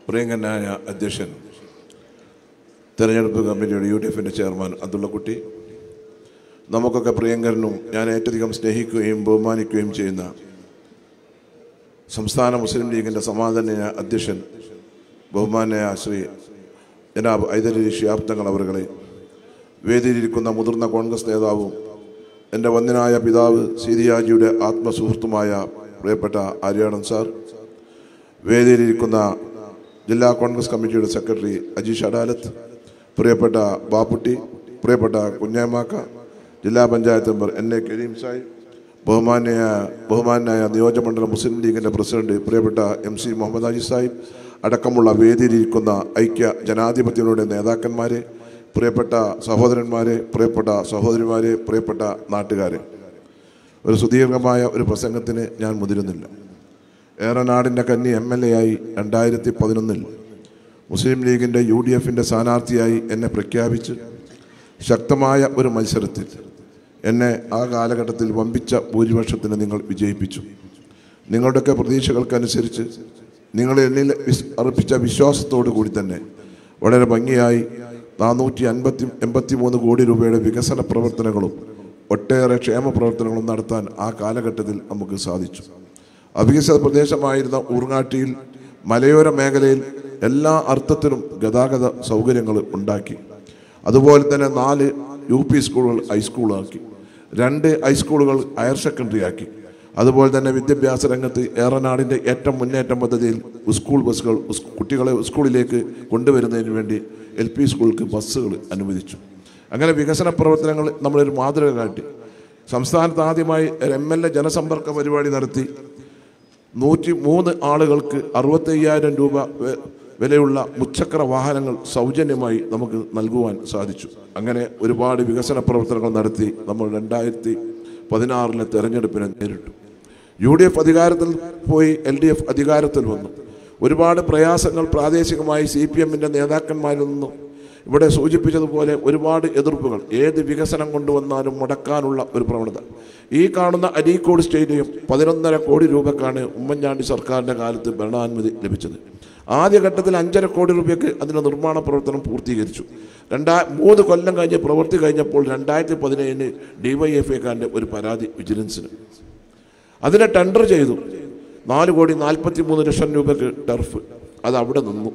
പ്രിയങ്കനായ അധ്യക്ഷൻ തെരഞ്ഞെടുപ്പ് കമ്മിറ്റിയുടെ യു ഡി എഫിൻ്റെ ചെയർമാൻ അബ്ദുള്ളക്കുട്ടി നമുക്കൊക്കെ പ്രിയങ്കരനും ഞാൻ ഏറ്റവും സ്നേഹിക്കുകയും ബഹുമാനിക്കുകയും ചെയ്യുന്ന സംസ്ഥാന മുസ്ലിം ലീഗിൻ്റെ സമാധാന അധ്യക്ഷൻ ബഹുമാനായ ശ്രീ ജനാബ് ഐദലി ഷിയാബ് തങ്ങൾ അവരുകളെ വേദിയിലിരിക്കുന്ന മുതിർന്ന കോൺഗ്രസ് നേതാവും എൻ്റെ വന്യനായ പിതാവ് സീതിയാജിയുടെ ആത്മസുഹൃത്തുമായ പ്രിയപ്പെട്ട ആര്യാടൻ സാർ വേദിയിലിരിക്കുന്ന ജില്ലാ കോൺഗ്രസ് കമ്മിറ്റിയുടെ സെക്രട്ടറി അജീഷ് അഡാലത്ത് പ്രിയപ്പെട്ട ബാപ്പുട്ടി പ്രിയപ്പെട്ട കുഞ്ഞാമാക്ക ജില്ലാ panchayat member N A Kareem Sahib ബഹുമാന്യ ബഹുമാനായ നിയോജകമണ്ഡലം മുസ്ലിം ലീഗിൻ്റെ പ്രസിഡന്റ് പ്രിയപ്പെട്ട എം സി മുഹമ്മദ് അജി സാഹിബ് അടക്കമുള്ള വേദിയിലിരിക്കുന്ന ഐക്യ ജനാധിപത്യങ്ങളുടെ നേതാക്കന്മാരെ പ്രിയപ്പെട്ട സഹോദരന്മാരെ പ്രിയപ്പെട്ട സഹോദരിമാരെ പ്രിയപ്പെട്ട നാട്ടുകാരെ ഒരു സുദീർഘമായ ഒരു പ്രസംഗത്തിന് ഞാൻ മുതിരുന്നില്ല ഏറനാടിൻ്റെ കന്നി എം എൽ എ ആയി രണ്ടായിരത്തി പതിനൊന്നിൽ മുസ്ലിം ലീഗിൻ്റെ യു ഡി എഫിൻ്റെ സ്ഥാനാർത്ഥിയായി എന്നെ പ്രഖ്യാപിച്ച് ശക്തമായ ഒരു മത്സരത്തിൽ എന്നെ ആ കാലഘട്ടത്തിൽ വമ്പിച്ച ഭൂരിപക്ഷത്തിന് നിങ്ങൾ വിജയിപ്പിച്ചു നിങ്ങളുടെയൊക്കെ പ്രതീക്ഷകൾക്കനുസരിച്ച് നിങ്ങൾ എന്നിൽ വിസ് അർപ്പിച്ച വിശ്വാസത്തോടു കൂടി തന്നെ വളരെ ഭംഗിയായി നാനൂറ്റി അൻപത്തി എൺപത്തി മൂന്ന് കോടി രൂപയുടെ വികസന പ്രവർത്തനങ്ങളും ഒട്ടേറെ ക്ഷേമ പ്രവർത്തനങ്ങളും നടത്താൻ ആ കാലഘട്ടത്തിൽ നമുക്ക് സാധിച്ചു അവികസിത പ്രദേശമായിരുന്ന ഊർങ്ങാട്ടിയിൽ മലയോര മേഖലയിൽ എല്ലാ അർത്ഥത്തിലും ഗതാഗത സൗകര്യങ്ങൾ ഉണ്ടാക്കി അതുപോലെ തന്നെ നാല് യു പി സ്കൂളുകൾ ഹൈസ്കൂളാക്കി രണ്ട് ഹൈസ്കൂളുകൾ ഹയർ സെക്കൻഡറി ആക്കി അതുപോലെ തന്നെ വിദ്യാഭ്യാസ രംഗത്ത് ഏറനാടിൻ്റെ ഏറ്റവും മുന്നേറ്റം പദ്ധതിയിൽ സ്കൂൾ ബസ്സുകൾ സ് കുട്ടികളെ സ്കൂളിലേക്ക് കൊണ്ടുവരുന്നതിന് വേണ്ടി എൽ പി സ്കൂൾക്ക് ബസ്സുകൾ അനുവദിച്ചു അങ്ങനെ വികസന പ്രവർത്തനങ്ങൾ നമ്മളൊരു മാതൃക കാട്ടി സംസ്ഥാനത്ത് ആദ്യമായി ഒരു എം എൽ എ ജനസമ്പർക്ക പരിപാടി നടത്തി നൂറ്റി മൂന്ന് ആളുകൾക്ക് അറുപത്തയ്യായിരം രൂപ വെ- വിലയുള്ള മുച്ചക്ര വാഹനങ്ങൾ സൗജന്യമായി നമുക്ക് നൽകുവാൻ സാധിച്ചു അങ്ങനെ ഒരുപാട് വികസന പ്രവർത്തനങ്ങൾ നടത്തി നമ്മൾ രണ്ടായിരത്തി പതിനാറിലെ തെരഞ്ഞെടുപ്പിനെ നേരിട്ടു യു ഡി എഫ് അധികാരത്തിൽ പോയി എൽ ഡി എഫ് അധികാരത്തിൽ വന്നു ഒരുപാട് പ്രയാസങ്ങൾ പ്രാദേശികമായി സി പി എമ്മിൻ്റെ നേതാക്കന്മാരിൽ നിന്നും ഇവിടെ സൂചിപ്പിച്ചതുപോലെ ഒരുപാട് എതിർപ്പുകൾ ഏത് വികസനം കൊണ്ടുവന്നാലും മുടക്കാനുള്ള ഒരു പ്രവണത ഈ കാണുന്ന അരീക്കോട് സ്റ്റേഡിയം പതിനൊന്നര കോടി രൂപക്കാണ് ഉമ്മൻചാണ്ടി സർക്കാരിൻ്റെ കാലത്ത് ഭരണാനുമതി ലഭിച്ചത് ആദ്യഘട്ടത്തിൽ അഞ്ചര കോടി രൂപയ്ക്ക് അതിൻ്റെ നിർമ്മാണ പ്രവർത്തനം പൂർത്തീകരിച്ചു രണ്ടാ മൂന്ന് കൊല്ലം കഴിഞ്ഞ് പ്രവൃത്തി കഴിഞ്ഞപ്പോൾ രണ്ടായിരത്തി പതിനേഴിന് ഡിവൈഎഫ്ഐക്കാരൻ്റെ ഒരു പരാതി വിജിലൻസിന് അതിനെ ടെൻഡർ ചെയ്തു നാല് കോടി നാൽപ്പത്തി മൂന്ന് ലക്ഷം രൂപയ്ക്ക് ടർഫ് അത് അവിടെ നിന്നു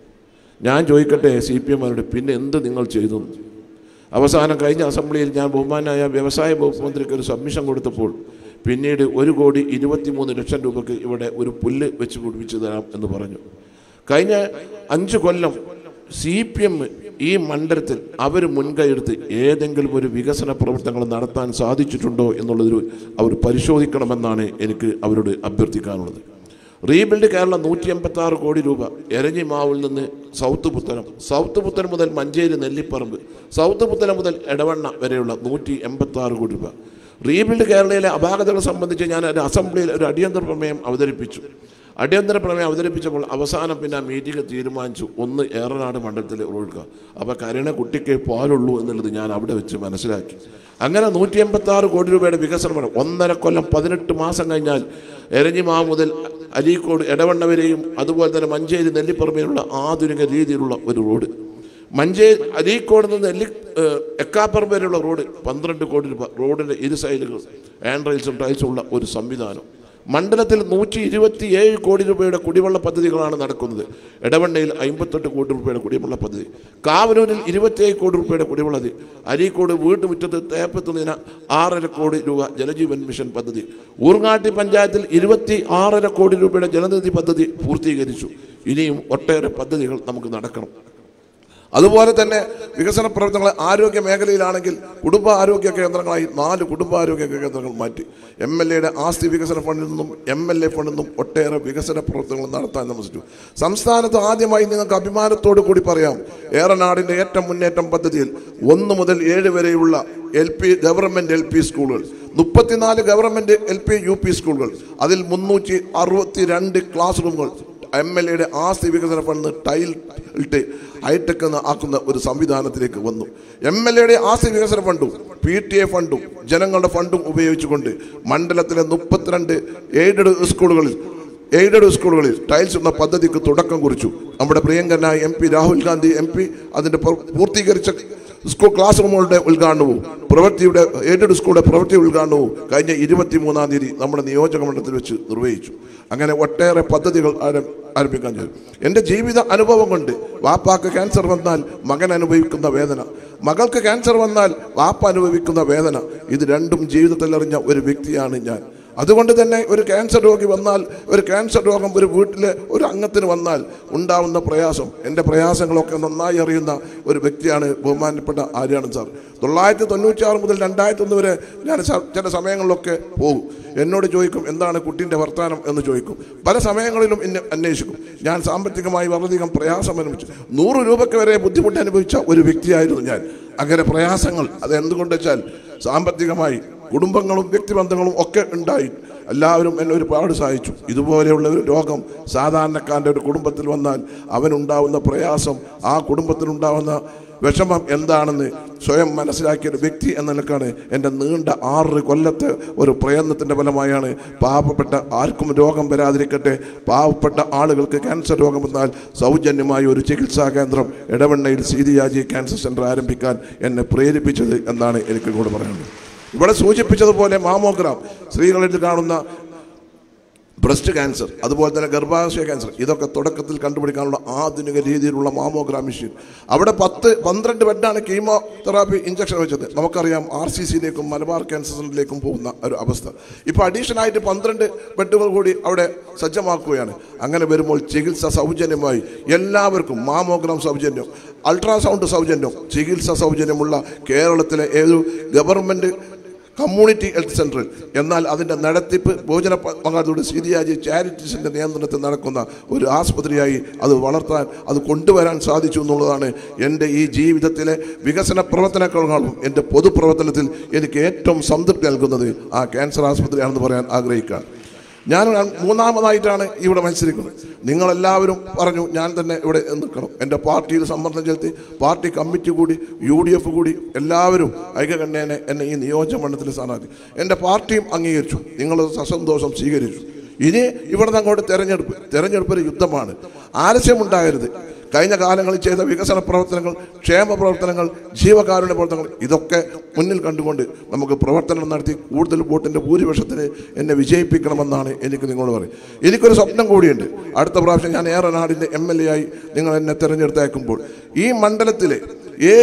ഞാൻ ചോദിക്കട്ടെ സി പി എമ്മാരോട് പിന്നെ എന്ത് നിങ്ങൾ ചെയ്തു എന്ന്? അവസാനം കഴിഞ്ഞ അസംബ്ലിയിൽ ഞാൻ ബഹുമാനായ വ്യവസായ വകുപ്പ് മന്ത്രിക്ക് ഒരു സബ്മിഷൻ കൊടുത്തപ്പോൾ പിന്നീട് ഒരു കോടി ഇരുപത്തിമൂന്ന് ലക്ഷം രൂപയ്ക്ക് ഇവിടെ ഒരു പുല്ല് വെച്ച് പിടിപ്പിച്ചു തരാം എന്ന് പറഞ്ഞു കഴിഞ്ഞ അഞ്ച് കൊല്ലം സി പി എം ഈ മണ്ഡലത്തിൽ അവർ മുൻകൈയെടുത്ത് ഏതെങ്കിലും ഒരു വികസന പ്രവർത്തനങ്ങൾ നടത്താൻ സാധിച്ചിട്ടുണ്ടോ എന്നുള്ളതൊരു അവർ പരിശോധിക്കണമെന്നാണ് എനിക്ക് അവരോട് അഭ്യർത്ഥിക്കാനുള്ളത് റീബിൽഡ് കേരള നൂറ്റി എൺപത്തി ആറ് കോടി രൂപ എരഞ്ഞിമാവിൽ നിന്ന് സൗത്ത് പുത്തനം സൗത്ത് പുത്തനം മുതൽ മഞ്ചേരി നെല്ലിപ്പറമ്പ് സൗത്ത് പുത്തനം മുതൽ എടവണ്ണ വരെയുള്ള നൂറ്റി എൺപത്തി ആറ് കോടി രൂപ റീബിൽഡ് കേരളയിലെ അപാകതകളെ സംബന്ധിച്ച് ഞാൻ ഒരു അസംബ്ലിയിൽ ഒരു അടിയന്തര പ്രമേയം അവതരിപ്പിച്ചു അടിയന്തര പ്രമേയം അവതരിപ്പിച്ചപ്പോൾ അവസാനം പിന്നെ ആ മീറ്റിംഗ് തീരുമാനിച്ചു ഒന്ന് ഏറനാട് മണ്ഡലത്തിൽ ഒഴുകുക അപ്പോൾ കരുണ കുട്ടിക്ക് പാലുള്ളൂ എന്നുള്ളത് ഞാൻ അവിടെ വെച്ച് മനസ്സിലാക്കി അങ്ങനെ നൂറ്റി എൺപത്തി ആറ് കോടി രൂപയുടെ വികസനമാണ് ഒന്നര കൊല്ലം പതിനെട്ട് മാസം കഴിഞ്ഞാൽ എരഞ്ഞിമാ മുതൽ അരീക്കോട് എടവണ്ണ വരെയും അതുപോലെ തന്നെ മഞ്ചേരി നെല്ലിപ്പറമ്പിലുള്ള ആധുനിക രീതിയിലുള്ള ഒരു റോഡ് മഞ്ചേരി അരീക്കോട് നിന്ന് നെല്ലി ഏഹ്, എക്കാപ്പറമ്പ് വരെയുള്ള റോഡ് പന്ത്രണ്ട് കോടി രൂപ റോഡിൻ്റെ ഇരു സൈഡുകൾ ഹാൻഡ് റൈൽസും ടൈൽസും ഉള്ള ഒരു സംവിധാനം മണ്ഡലത്തിൽ നൂറ്റി ഇരുപത്തി ഏഴ് കോടി രൂപയുടെ കുടിവെള്ള പദ്ധതികളാണ് നടക്കുന്നത് എടവണ്ണയിൽ അമ്പത്തെട്ട് കോടി രൂപയുടെ കുടിവെള്ള പദ്ധതി കാവനൂരിൽ ഇരുപത്തിയേഴ് കോടി രൂപയുടെ കുടിവെള്ള പദ്ധതി അരീക്കോട് വീട്ടുമുറ്റത്ത് തേപ്പത്തുന്നതിന് ആറര കോടി രൂപ ജലജീവൻ മിഷൻ പദ്ധതി ഊർങ്ങാട്ടി പഞ്ചായത്തിൽ ഇരുപത്തി ആറര കോടി രൂപയുടെ ജലനിധി പദ്ധതി പൂർത്തീകരിച്ചു ഇനിയും ഒട്ടേറെ പദ്ധതികൾ നമുക്ക് നടക്കണം അതുപോലെ തന്നെ വികസന പ്രവർത്തനങ്ങൾ ആരോഗ്യ മേഖലയിലാണെങ്കിൽ കുടുംബ ആരോഗ്യ കേന്ദ്രങ്ങളായി നാല് കുടുംബ ആരോഗ്യ കേന്ദ്രങ്ങൾ മാറ്റി എം എൽ എയുടെ ആസ്തി വികസന ഫണ്ടിൽ നിന്നും എം എൽ എ ഫണ്ടിൽ നിന്നും ഒട്ടേറെ വികസന പ്രവർത്തനങ്ങൾ നടത്താൻ നമുക്ക് സംസ്ഥാനത്ത് ആദ്യമായി നിങ്ങൾക്ക് അഭിമാനത്തോടു കൂടി പറയാം ഏറനാടിൻ്റെ ഏറ്റവും മുന്നേറ്റം പദ്ധതിയിൽ ഒന്ന് മുതൽ ഏഴ് വരെയുള്ള L P government L P സ്കൂളുകൾ മുപ്പത്തിനാല് government L P U P സ്കൂളുകൾ അതിൽ മുന്നൂറ്റി അറുപത്തി രണ്ട് ക്ലാസ് റൂമുകൾ എം എൽ എയുടെ ആസ്തി വികസന ഫണ്ട് ടൈൽ ഇട്ട് ഹൈടെക് എന്ന് ആക്കുന്ന ഒരു സംവിധാനത്തിലേക്ക് വന്നു എം എൽ എയുടെ ആസ്തി വികസന ഫണ്ടും പി ടി എ ഫണ്ടും ജനങ്ങളുടെ ഫണ്ടും ഉപയോഗിച്ചുകൊണ്ട് മണ്ഡലത്തിലെ മുപ്പത്തിരണ്ട് എയ്ഡഡ് സ്കൂളുകളിൽ എയ്ഡഡ് സ്കൂളുകളിൽ ടൈൽസ് എന്ന പദ്ധതിക്ക് തുടക്കം കുറിച്ചു നമ്മുടെ പ്രിയങ്കരനായ M P Rahul Gandhi M P അതിൻ്റെ പൂ- പൂർത്തീകരിച്ച സ്കൂൾ ക്ലാസ് റൂമുകളുടെ ഉദ്ഘാടനവും പ്രവൃത്തിയുടെ എയ്ഡഡ് സ്കൂളുടെ പ്രവൃത്തി ഉദ്ഘാടനവും കഴിഞ്ഞ ഇരുപത്തി മൂന്നാം തീയതി നമ്മുടെ നിയോജക മണ്ഡലത്തിൽ വെച്ച് നിർവഹിച്ചു അങ്ങനെ ഒട്ടേറെ പദ്ധതികൾ ആരം- ആരംഭിക്കാൻ ചെയ്തു എൻ്റെ ജീവിത അനുഭവം കൊണ്ട് വാപ്പാക്ക് ക്യാൻസർ വന്നാൽ മകൻ അനുഭവിക്കുന്ന വേദന മകൾക്ക് ക്യാൻസർ വന്നാൽ വാപ്പ അനുഭവിക്കുന്ന വേദന ഇത് രണ്ടും ജീവിതത്തിൽ അറിഞ്ഞ ഒരു വ്യക്തിയാണ് ഞാൻ അതുകൊണ്ട് തന്നെ ഒരു ക്യാൻസർ രോഗി വന്നാൽ ഒരു ക്യാൻസർ രോഗം ഒരു വീട്ടിലെ ഒരു അംഗത്തിന് വന്നാൽ ഉണ്ടാവുന്ന പ്രയാസം എൻ്റെ പ്രയാസങ്ങളൊക്കെ നന്നായി അറിയുന്ന ഒരു വ്യക്തിയാണ് ബഹുമാനപ്പെട്ട ആര്യാണ് സാർ തൊള്ളായിരത്തി തൊണ്ണൂറ്റി ആറ് മുതൽ രണ്ടായിരത്തി ഒന്ന് വരെ ഞാൻ സ- ചില സമയങ്ങളിലൊക്കെ പോകും എന്നോട് ചോദിക്കും എന്താണ് കുട്ടീൻ്റെ വർത്തമാനം എന്ന് ചോദിക്കും പല സമയങ്ങളിലും എന്നെ അന്വേഷിക്കും ഞാൻ സാമ്പത്തികമായി വളരെയധികം പ്രയാസം അനുഭവിച്ചു നൂറ് രൂപയ്ക്ക് വരെ ബുദ്ധിമുട്ട് അനുഭവിച്ച ഒരു വ്യക്തിയായിരുന്നു ഞാൻ അങ്ങനെ പ്രയാസങ്ങൾ അത് എന്തുകൊണ്ട് വെച്ചാൽ സാമ്പത്തികമായി കുടുംബങ്ങളും വ്യക്തിബന്ധങ്ങളും ഒക്കെ ഉണ്ടായി എല്ലാവരും എന്നെ ഒരുപാട് സഹായിച്ചു ഇതുപോലെയുള്ള ഒരു രോഗം സാധാരണക്കാരൻ്റെ ഒരു കുടുംബത്തിൽ വന്നാൽ അവനുണ്ടാവുന്ന പ്രയാസം ആ കുടുംബത്തിനുണ്ടാവുന്ന വിഷമം എന്താണെന്ന് സ്വയം മനസ്സിലാക്കിയ ഒരു വ്യക്തി എന്ന നിലക്കാണ് എൻ്റെ നീണ്ട ആറ് കൊല്ലത്തെ ഒരു പ്രയത്നത്തിൻ്റെ ഫലമായാണ് പാവപ്പെട്ട ആർക്കും രോഗം വരാതിരിക്കട്ടെ പാവപ്പെട്ട ആളുകൾക്ക് ക്യാൻസർ രോഗം വന്നാൽ സൗജന്യമായ ഒരു ചികിത്സാ കേന്ദ്രം ഇടവണ്ണയിൽ സീതിയാജി ക്യാൻസർ സെൻ്റർ ആരംഭിക്കാൻ എന്നെ പ്രേരിപ്പിച്ചത് എന്നാണ് എനിക്ക് കൂടെ പറയാനുള്ളത് ഇവിടെ സൂചിപ്പിച്ചതുപോലെ മാമോഗ്രാം സ്ത്രീകളിൽ കാണുന്ന ബ്രസ്റ്റ് ക്യാൻസർ അതുപോലെ തന്നെ ഗർഭാശയ ക്യാൻസർ ഇതൊക്കെ തുടക്കത്തിൽ കണ്ടുപിടിക്കാനുള്ള ആധുനിക രീതിയിലുള്ള മാമോഗ്രാം മെഷീൻ അവിടെ പത്ത് പന്ത്രണ്ട് ബെഡാണ് കീമോ തെറാപ്പി ഇഞ്ചക്ഷൻ വെച്ചത് നമുക്കറിയാം ആർ സി സിയിലേക്കും മലബാർ ക്യാൻസർ സെൻ്ററിലേക്കും പോകുന്ന ഒരു അവസ്ഥ ഇപ്പോൾ അഡീഷണൽ ആയിട്ട് പന്ത്രണ്ട് ബെഡുകൾ കൂടി അവിടെ സജ്ജമാക്കുകയാണ് അങ്ങനെ വരുമ്പോൾ ചികിത്സ സൗജന്യമായി എല്ലാവർക്കും മാമോഗ്രാം സൗജന്യം അൾട്രാസൗണ്ട് സൗജന്യം ചികിത്സ സൗജന്യമുള്ള കേരളത്തിലെ ഏതൊരു ഗവൺമെൻറ് കമ്മ്യൂണിറ്റി ഹെൽത്ത് സെൻറ്ററിൽ എന്നാൽ അതിൻ്റെ നടത്തിപ്പ് ഭോജന പങ്കാളിത്തോട് സീതിയാജി ചാരിറ്റീസിൻ്റെ നിയന്ത്രണത്തിൽ നടക്കുന്ന ഒരു ആസ്പത്രിയായി അത് വളർത്താൻ അത് കൊണ്ടുവരാൻ സാധിച്ചു എന്നുള്ളതാണ് എൻ്റെ ഈ ജീവിതത്തിലെ വികസന പ്രവർത്തനങ്ങളാളും എൻ്റെ പൊതുപ്രവർത്തനത്തിൽ എനിക്ക് ഏറ്റവും സംതൃപ്തി നൽകുന്നത് ആ ക്യാൻസർ ആസ്പത്രിയാണെന്ന് പറയാൻ ആഗ്രഹിക്കുകയാണ് ഞാൻ മൂന്നാമതായിട്ടാണ് ഇവിടെ മത്സരിക്കുന്നത് നിങ്ങളെല്ലാവരും പറഞ്ഞു ഞാൻ തന്നെ ഇവിടെ നിൽക്കണം എൻ്റെ പാർട്ടിയിൽ സമ്മർദ്ദം ചെലുത്തി പാർട്ടി കമ്മിറ്റി കൂടി യു ഡി എഫ് കൂടി എല്ലാവരും ഐക്യകണ്ഠേനെ എന്നെ ഈ നിയോജകമണ്ഡലത്തിൽ സ്ഥാനാർത്ഥി എൻ്റെ പാർട്ടിയും അംഗീകരിച്ചു നിങ്ങൾ സസന്തോഷം സ്വീകരിച്ചു ഇനി ഇവിടുന്ന് അങ്ങോട്ട് തെരഞ്ഞെടുപ്പ് തെരഞ്ഞെടുപ്പ് ഒരു യുദ്ധമാണ് ആലസ്യമുണ്ടാകരുത് കഴിഞ്ഞ കാലങ്ങളിൽ ചെയ്ത വികസന പ്രവർത്തനങ്ങൾ ക്ഷേമ പ്രവർത്തനങ്ങൾ ജീവകാരുണ്യ പ്രവർത്തനങ്ങൾ ഇതൊക്കെ മുന്നിൽ കണ്ടുകൊണ്ട് നമുക്ക് പ്രവർത്തനം നടത്തി കൂടുതൽ വോട്ടിൻ്റെ ഭൂരിപക്ഷത്തിന് എന്നെ വിജയിപ്പിക്കണമെന്നാണ് എനിക്ക് നിങ്ങളോട് പറയും എനിക്കൊരു സ്വപ്നം കൂടിയുണ്ട് അടുത്ത പ്രാവശ്യം ഞാൻ ഏറനാടിൻ്റെ എം എൽ എ ആയി നിങ്ങൾ എന്നെ തിരഞ്ഞെടുത്തേക്കുമ്പോൾ ഈ മണ്ഡലത്തിലെ ഏ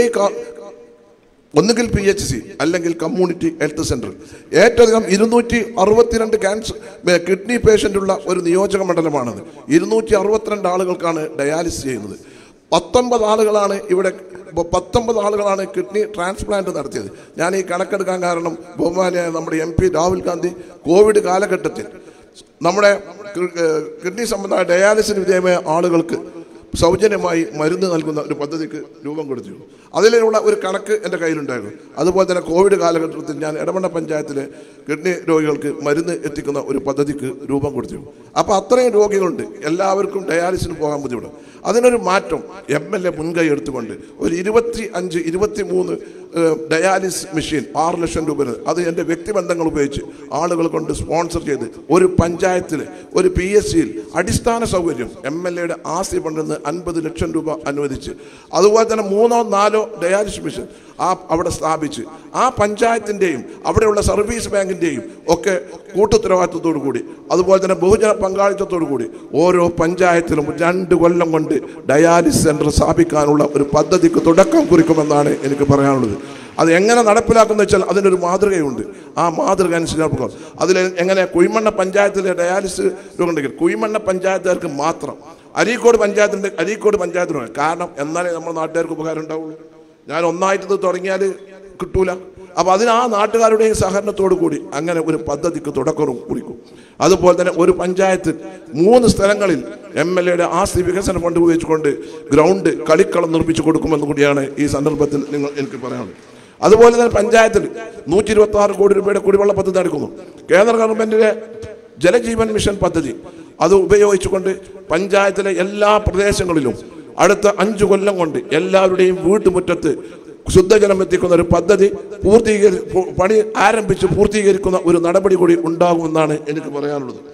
ഒന്നുകിൽ പി എച്ച് സി അല്ലെങ്കിൽ കമ്മ്യൂണിറ്റി ഹെൽത്ത് സെൻറ്റർ ഏറ്റവും അധികം ഇരുന്നൂറ്റി അറുപത്തിരണ്ട് ക്യാൻസർ കിഡ്നി പേഷ്യൻ്റ് ഉള്ള ഒരു നിയോജക മണ്ഡലമാണത് ഇരുന്നൂറ്റി അറുപത്തിരണ്ട് ആളുകൾക്കാണ് ഡയാലിസിസ് ചെയ്യുന്നത് പത്തൊമ്പത് ആളുകളാണ് ഇവിടെ ഇപ്പൊ പത്തൊമ്പത് ആളുകളാണ് കിഡ്നി ട്രാൻസ്പ്ലാന്റ് നടത്തിയത് ഞാൻ ഈ കണക്കെടുക്കാൻ കാരണം ബഹുമാനിയായ നമ്മുടെ M P Rahul Gandhi Covid കാലഘട്ടത്തിൽ നമ്മുടെ കി- ഏഹ് കിഡ്നി സംബന്ധമായ ഡയാലിസിന് വിധേയമായ ആളുകൾക്ക് സൗജന്യമായി മരുന്ന് നൽകുന്ന ഒരു പദ്ധതിക്ക് രൂപം കൊടുത്തിരുന്നു അതിലുള്ള ഒരു കണക്ക് എൻ്റെ കയ്യിലുണ്ടായിരുന്നു അതുപോലെ തന്നെ കോവിഡ് കാലഘട്ടത്തിൽ ഞാൻ ഇടമണ്ണ പഞ്ചായത്തിലെ കിഡ്നി രോഗികൾക്ക് മരുന്ന് എത്തിക്കുന്ന ഒരു പദ്ധതിക്ക് രൂപം കൊടുത്തിരുന്നു അപ്പോൾ അത്രയും രോഗികളുണ്ട് എല്ലാവർക്കും ഡയാലിസിന് പോകാൻ ബുദ്ധിമുട്ട് അതിനൊരു മാറ്റം എം എൽ എ മുൻകൈ എടുത്തുകൊണ്ട് ഒരു ഇരുപത്തി അഞ്ച് ഇരുപത്തി മൂന്ന് ഡയാലിസ് മെഷീൻ ആറ് ലക്ഷം രൂപ വരുന്നത് അത് എൻ്റെ വ്യക്തിബന്ധങ്ങൾ ഉപയോഗിച്ച് ആളുകൾ കൊണ്ട് സ്പോൺസർ ചെയ്ത് ഒരു പഞ്ചായത്തിൽ ഒരു പി എസ് സിയിൽ അടിസ്ഥാന സൗകര്യം എം എൽ എയുടെ ആസ്തി ഫണ്ടിൽ നിന്ന് അൻപത് ലക്ഷം രൂപ അനുവദിച്ച് അതുപോലെ തന്നെ മൂന്നോ നാലോ ഡയാലിസ് മെഷീൻ ആ അവിടെ സ്ഥാപിച്ച് ആ പഞ്ചായത്തിൻ്റെയും അവിടെയുള്ള സർവീസ് ബാങ്കിൻ്റെയും ഒക്കെ കൂട്ടുത്തരവാദിത്വത്തോടു കൂടി അതുപോലെ തന്നെ ബഹുജന പങ്കാളിത്തത്തോടു കൂടി ഓരോ പഞ്ചായത്തിലും രണ്ട് കൊല്ലം കൊണ്ട് ഡയാലിസ് സെൻറ്റർ സ്ഥാപിക്കാനുള്ള ഒരു പദ്ധതിക്ക് തുടക്കം കുറിക്കുമെന്നാണ് എനിക്ക് പറയാനുള്ളത് അത് എങ്ങനെ നടപ്പിലാക്കുന്ന വെച്ചാൽ അതിനൊരു മാതൃകയുണ്ട് ആ മാതൃക അനുസരിച്ച് നടപ്പിലാക്കും അതിൽ എങ്ങനെ കുഴിമണ്ണ പഞ്ചായത്തിലെ ഡയാലിസ് ഉണ്ടെങ്കിൽ കുഴിമണ്ണ പഞ്ചായത്തുകാർക്ക് മാത്രം അരീക്കോട് പഞ്ചായത്തിൻ്റെ അരീക്കോട് പഞ്ചായത്തിനുണ്ട് കാരണം എന്നാലേ നമ്മുടെ നാട്ടുകാർക്ക് ഉപകാരം ഉണ്ടാവുള്ളൂ ഞാൻ ഒന്നായിട്ട് ഇത് തുടങ്ങിയാൽ കിട്ടൂല അപ്പോൾ അതിന് ആ നാട്ടുകാരുടെയും സഹകരണത്തോടു കൂടി അങ്ങനെ ഒരു പദ്ധതിക്ക് തുടക്കം കുറിക്കും അതുപോലെ തന്നെ ഒരു പഞ്ചായത്ത് മൂന്ന് സ്ഥലങ്ങളിൽ എം എൽ എയുടെ ആസ്തി വികസന ഫണ്ട് ഉപയോഗിച്ചുകൊണ്ട് ഗ്രൗണ്ട് കളിക്കളം നിർമ്മിച്ചു കൊടുക്കുമെന്ന് കൂടിയാണ് ഈ സന്ദർഭത്തിൽ നിങ്ങൾ എനിക്ക് പറയാനുള്ളത് അതുപോലെ തന്നെ പഞ്ചായത്തിൽ നൂറ്റി ഇരുപത്തി ആറ് കോടി രൂപയുടെ കുടിവെള്ള പദ്ധതി നടക്കുന്നു കേന്ദ്ര ഗവൺമെന്റിന്റെ ജലജീവൻ മിഷൻ പദ്ധതി അത് ഉപയോഗിച്ചുകൊണ്ട് പഞ്ചായത്തിലെ എല്ലാ പ്രദേശങ്ങളിലും അടുത്ത അഞ്ചു കൊല്ലം കൊണ്ട് എല്ലാവരുടെയും വീട്ടുമുറ്റത്ത് ശുദ്ധജലം എത്തിക്കുന്ന ഒരു പദ്ധതി പൂർത്തീകരി പൂ- പണി ആരംഭിച്ച് പൂർത്തീകരിക്കുന്ന ഒരു നടപടി കൂടി ഉണ്ടാകുമെന്നാണ് എനിക്ക് പറയാനുള്ളത്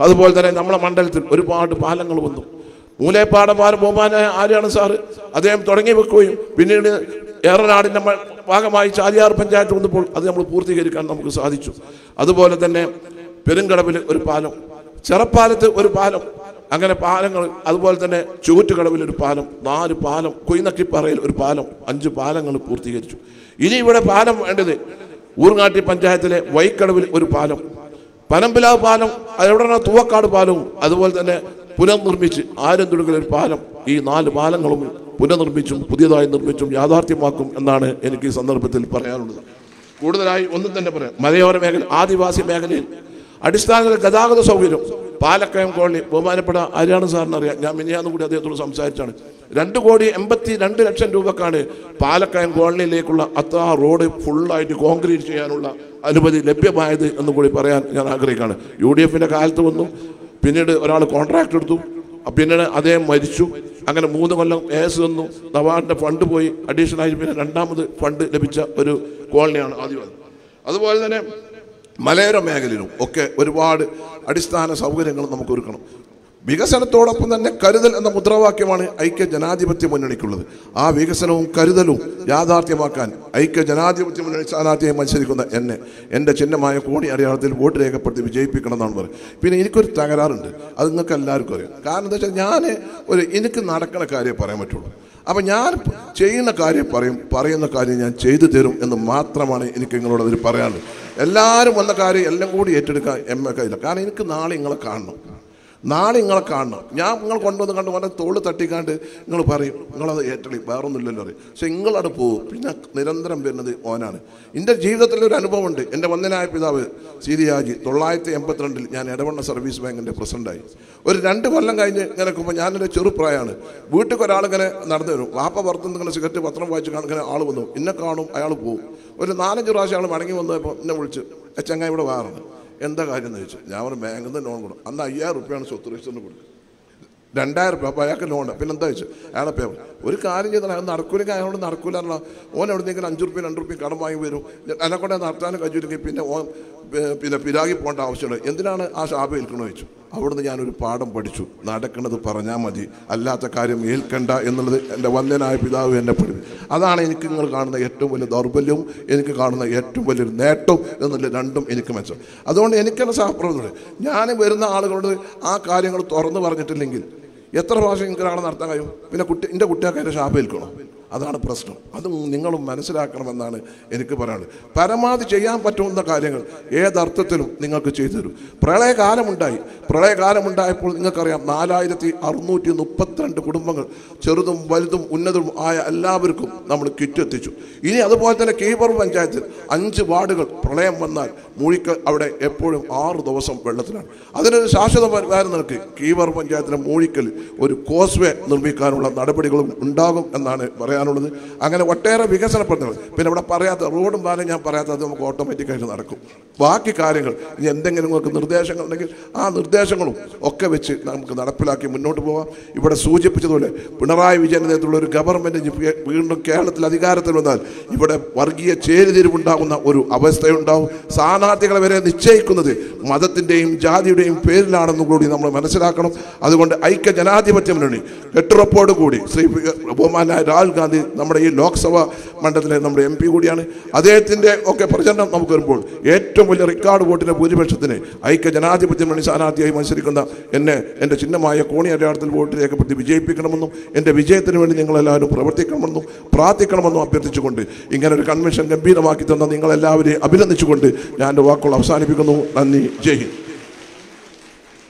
അതുപോലെ തന്നെ നമ്മളെ മണ്ഡലത്തിൽ ഒരുപാട് പാലങ്ങൾ വന്നു മൂലേപ്പാടന്മാർ ബഹുമാനായ ആര്യാണ് സാറ് അദ്ദേഹം തുടങ്ങി വെക്കുകയും പിന്നീട് ഏറനാടിൻ്റെ മ- ഭാഗമായി ചാലിയാർ പഞ്ചായത്ത് വന്നപ്പോൾ അത് നമ്മൾ പൂർത്തീകരിക്കാൻ നമുക്ക് സാധിച്ചു അതുപോലെ തന്നെ പെരുങ്കടവിൽ ഒരു പാലം ചെറപ്പാലത്ത് ഒരു പാലം അങ്ങനെ പാലങ്ങൾ അതുപോലെ തന്നെ ചൂറ്റുകടവിൽ ഒരു പാലം നാല് പാലം കുയിനക്കിപ്പാറയിൽ ഒരു പാലം അഞ്ച് പാലങ്ങൾ പൂർത്തീകരിച്ചു ഇനി ഇവിടെ പാലം വേണ്ടത് ഊർങ്ങാട്ടി പഞ്ചായത്തിലെ വൈക്കടവിൽ ഒരു പാലം പനമ്പിലാവ് പാലം എവിടെയാണ് തൂവക്കാട് പാലവും അതുപോലെ തന്നെ പുനർനിർമ്മിച്ച് ആരന്തുടുക്കൽ ഒരു പാലം ഈ നാല് പാലങ്ങളും പുനർനിർമ്മിച്ചും പുതിയതായി നിർമ്മിച്ചും യാഥാർത്ഥ്യമാക്കും എന്നാണ് എനിക്ക് ഈ സന്ദർഭത്തിൽ പറയാനുള്ളത് കൂടുതലായി ഒന്നും തന്നെ പറയാം മലയോര മേഖല ആദിവാസി മേഖലയിൽ അടിസ്ഥാന ഗതാഗത സൗകര്യം പാലക്കയം കോളനി ബഹുമാനപ്പെട്ട ആര്യാണ് സാറിന് അറിയാം ഞാൻ മിനിയാന്ന് കൂടി അദ്ദേഹത്തോട് സംസാരിച്ചാണ് രണ്ട് കോടി എൺപത്തി രണ്ട് ലക്ഷം രൂപക്കാണ് പാലക്കയം കോളനിയിലേക്കുള്ള അത്ര റോഡ് ഫുള്ളായിട്ട് കോൺക്രീറ്റ് ചെയ്യാനുള്ള അനുമതി ലഭ്യമായത് എന്ന് കൂടി പറയാൻ ഞാൻ ആഗ്രഹിക്കുകയാണ് യു ഡി എഫിൻ്റെ കാലത്ത് വന്നു പിന്നീട് ഒരാൾ കോൺട്രാക്ട് എടുത്തു അഹ് പിന്നീട് അദ്ദേഹം മരിച്ചു അങ്ങനെ മൂന്ന് കൊല്ലം ഏസ് തന്നു നവാറിൻ്റെ ഫണ്ട് പോയി അഡീഷണൽ ആയി പിന്നെ രണ്ടാമത് ഫണ്ട് ലഭിച്ച ഒരു കോളനിയാണ് ആദിവാസി അതുപോലെ തന്നെ മലയോര മേഖലയിലും ഒക്കെ ഒരുപാട് അടിസ്ഥാന സൗകര്യങ്ങൾ നമുക്ക് ഒരുക്കണം വികസനത്തോടൊപ്പം തന്നെ കരുതൽ എന്ന മുദ്രാവാക്യമാണ് ഐക്യ ജനാധിപത്യ മുന്നണിക്കുള്ളത് ആ വികസനവും കരുതലും യാഥാർത്ഥ്യമാക്കാൻ ഐക്യ ജനാധിപത്യ മുന്നണി സ്ഥാനാർത്ഥിയായി മത്സരിക്കുന്ന എന്നെ എൻ്റെ ചിഹ്നമായ കോടി അടയാളത്തിൽ വോട്ട് രേഖപ്പെടുത്തി വിജയിപ്പിക്കണം എന്നാണ് പറയുന്നത് പിന്നെ എനിക്കൊരു തകരാറുണ്ട് അത് നിങ്ങൾക്ക് എല്ലാവർക്കും അറിയാം കാരണം എന്താ വെച്ചാൽ ഞാൻ ഒരു എനിക്ക് നടക്കുന്ന കാര്യം പറയാൻ പറ്റുള്ളൂ അപ്പം ഞാൻ ചെയ്യുന്ന കാര്യം പറയും പറയുന്ന കാര്യം ഞാൻ ചെയ്തു തരും എന്ന് മാത്രമാണ് എനിക്ക് നിങ്ങളോട് അതിൽ പറയാനുള്ളത് എല്ലാവരും വന്ന കാര്യം എല്ലാം കൂടി ഏറ്റെടുക്കാൻ എം എ കഴിയില്ല കാരണം എനിക്ക് നാളെ നിങ്ങളെ കാണണം നാളെ നിങ്ങളെ കാണണം ഞാൻ നിങ്ങൾ കൊണ്ടുവന്ന് കണ്ട് വളരെ തോള് തട്ടിക്കാണ്ട് നിങ്ങൾ പറയും നിങ്ങളത് ഏറ്റെളി വേറൊന്നുമില്ലല്ലോ പറയും പക്ഷെ നിങ്ങളവിടെ പോകും പിന്നെ നിരന്തരം വരുന്നത് ഓനാണ് എൻ്റെ ജീവിതത്തിൽ ഒരു അനുഭവമുണ്ട് എൻ്റെ വന്ദനായ പിതാവ് സീരിയാജി തൊള്ളായിരത്തി എൺപത്തിരണ്ടിൽ ഞാൻ ഇടവണ്ണ സർവീസ് ബാങ്കിൻ്റെ പ്രസിഡൻ്റായി ഒരു രണ്ട് കൊല്ലം കഴിഞ്ഞ് ഇങ്ങനെ നിൽക്കുമ്പോൾ ഞാനൊരു ചെറുപ്രായമാണ് വീട്ടിൽ ഒരാളിങ്ങനെ നടന്നു വരും വാപ്പ പുറത്തുനിന്ന് ഇങ്ങനെ സിഗരറ്റ് പത്രം വായിച്ച് കാണും ഇങ്ങനെ ആൾ വന്നു എന്നെ കാണും അയാൾ പോകും ഒരു നാലഞ്ച് പ്രാവശ്യം ആൾ മടങ്ങി വന്നപ്പോൾ എന്നെ വിളിച്ച് "ഏ, ചങ്ങായി ഇവിടെ വാറണം എന്താ കാര്യം എന്ന് ചോദിച്ചു ഞാൻ പറഞ്ഞു ബാങ്കിൽ നിന്ന് ലോൺ കൊടുക്കും അന്ന് അയ്യായിരം റുപ്യാണ് സ്വത്ത് രജിസ്റ്ററിന് കൊടുക്കുക രണ്ടായിരം റുപ്യ അപ്പോൾ അയാൾക്ക് ലോൺ പിന്നെ എന്താ വെച്ചു അയാളെ പേ ഒരു കാര്യം ചെയ്താൽ അയാൾ നടക്കൂലെങ്കിൽ അയാളോട് നടക്കൂലെന്നുള്ള ഓൻ എവിടെയെങ്കിലും അഞ്ച് റുപ്യ രണ്ട് റുപ്യ കടം വാങ്ങി വരും എന്നെ കൊണ്ട് നടത്താനും കഴിച്ചില്ലെങ്കിൽ പിന്നെ ഓൻ ഏർ, പിന്നെ പിരാഗി പോകേണ്ട ആവശ്യമുണ്ട് എന്തിനാണ് ആ ശാപ ഏൽക്കണമെന്ന് ചോദിച്ചു അവിടുന്ന് ഞാനൊരു പാഠം പഠിച്ചു നടക്കുന്നത് പറഞ്ഞാൽ മതി അല്ലാത്ത കാര്യം ഏൽക്കണ്ട എന്നുള്ളത് എൻ്റെ വന്ദനായ പിതാവ് എന്നെ പഠിപ്പി അതാണ് എനിക്ക് നിങ്ങൾ കാണുന്ന ഏറ്റവും വലിയ ദൗർബല്യവും എനിക്ക് കാണുന്ന ഏറ്റവും വലിയൊരു നേട്ടവും എന്നുള്ള രണ്ടും എനിക്ക് മെച്ചം അതുകൊണ്ട് എനിക്കെന്നെ സഹപ്രവർത്തനം ഞാൻ വരുന്ന ആളുകളോട് ആ കാര്യങ്ങൾ തുറന്നു പറഞ്ഞിട്ടില്ലെങ്കിൽ എത്ര പ്രാവശ്യം നിങ്ങൾക്ക് ഒരാളെ നടത്താൻ കഴിയും പിന്നെ കുട്ടി എൻ്റെ കുട്ടികൾക്ക് അതിൻ്റെ ശാപം ഏൽക്കണം അതാണ് പ്രശ്നം അതും നിങ്ങളും മനസ്സിലാക്കണമെന്നാണ് എനിക്ക് പറയാനുള്ളത് പരമാവധി ചെയ്യാൻ പറ്റുന്ന കാര്യങ്ങൾ ഏതർത്ഥത്തിലും നിങ്ങൾക്ക് ചെയ്തു തരും പ്രളയകാലമുണ്ടായി പ്രളയകാലമുണ്ടായപ്പോൾ നിങ്ങൾക്കറിയാം നാലായിരത്തി അറുന്നൂറ്റി മുപ്പത്തിരണ്ട് കുടുംബങ്ങൾ ചെറുതും വലുതും ഉന്നതവും ആയ എല്ലാവർക്കും നമ്മൾ കിറ്റ് എത്തിച്ചു ഇനി അതുപോലെ തന്നെ കീബർ പഞ്ചായത്തിൽ അഞ്ച് വാർഡുകൾ പ്രളയം വന്നാൽ മൂഴിക്കൽ അവിടെ എപ്പോഴും ആറ് ദിവസം വെള്ളത്തിലാണ് അതിനൊരു ശാശ്വത പരിഹാരം നൽകി കീബർ പഞ്ചായത്തിലെ മൂഴിക്കൽ ഒരു കോസ്വേ നിർമ്മിക്കാനുള്ള നടപടികളും ഉണ്ടാകും എന്നാണ് പറയാനുള്ളത് അങ്ങനെ ഒട്ടേറെ വികസന പ്രവർത്തനങ്ങൾ പിന്നെ ഇവിടെ പറയാത്ത റോഡും പാലം ഞാൻ പറയാത്തത് നമുക്ക് ഓട്ടോമാറ്റിക്കായിട്ട് നടക്കും ബാക്കി കാര്യങ്ങൾ ഇനി എന്തെങ്കിലും നിങ്ങൾക്ക് നിർദ്ദേശങ്ങൾ ഉണ്ടെങ്കിൽ ആ നിർദ്ദേശങ്ങളും ഒക്കെ വെച്ച് നമുക്ക് നടപ്പിലാക്കി മുന്നോട്ട് പോകാം ഇവിടെ സൂചിപ്പിച്ചതുപോലെ പിണറായി വിജയൻ്റെ നേതൃത്വത്തിലുള്ള ഒരു ഗവൺമെൻറ് വീണ്ടും കേരളത്തിൽ അധികാരത്തിൽ വന്നാൽ ഇവിടെ വർഗീയ ചേരിതിരിവുണ്ടാകുന്ന ഒരു അവസ്ഥയുണ്ടാവും സ്ഥാനാർത്ഥികളെ വരെ നിശ്ചയിക്കുന്നത് മതത്തിൻ്റെയും ജാതിയുടെയും പേരിലാണെന്നും കൂടി നമ്മൾ മനസ്സിലാക്കണം അതുകൊണ്ട് ഐക്യ ജനാധിപത്യ മുന്നണി കെട്ടുറപ്പോട് കൂടി ശ്രീ ബഹുമാനായ രാഹുൽ ഗാന്ധി നമ്മുടെ ഈ ലോക്സഭാ മണ്ഡലത്തിലെ നമ്മുടെ എം പി കൂടിയാണ് അദ്ദേഹത്തിൻ്റെ ഒക്കെ പ്രചരണം നമുക്ക് വരുമ്പോൾ ഏറ്റവും വലിയ റെക്കോർഡ് വോട്ടിൻ്റെ ഭൂരിപക്ഷത്തിന് ഐക്യ ജനാധിപത്യ മുന്നണി സ്ഥാനാർത്ഥിയായി മത്സരിക്കുന്ന എന്നെ എൻ്റെ ചിഹ്നമായ കോണി അടയാളത്തിൽ വോട്ട് രേഖപ്പെടുത്തി വിജയിപ്പിക്കണമെന്നും എൻ്റെ വിജയത്തിന് വേണ്ടി നിങ്ങളെല്ലാവരും പ്രവർത്തിക്കണമെന്നും പ്രാർത്ഥിക്കണമെന്നും അഭ്യർത്ഥിച്ചുകൊണ്ട് ഇങ്ങനെ ഒരു കൺവെൻഷൻ ഗംഭീരമാക്കി തന്ന നിങ്ങളെല്ലാവരെയും അഭിനന്ദിച്ചുകൊണ്ട് ഞാൻ എൻ്റെ വാക്കുകൾ അവസാനിപ്പിക്കുന്നു നന്ദി ജയ് ഹിന്ദ്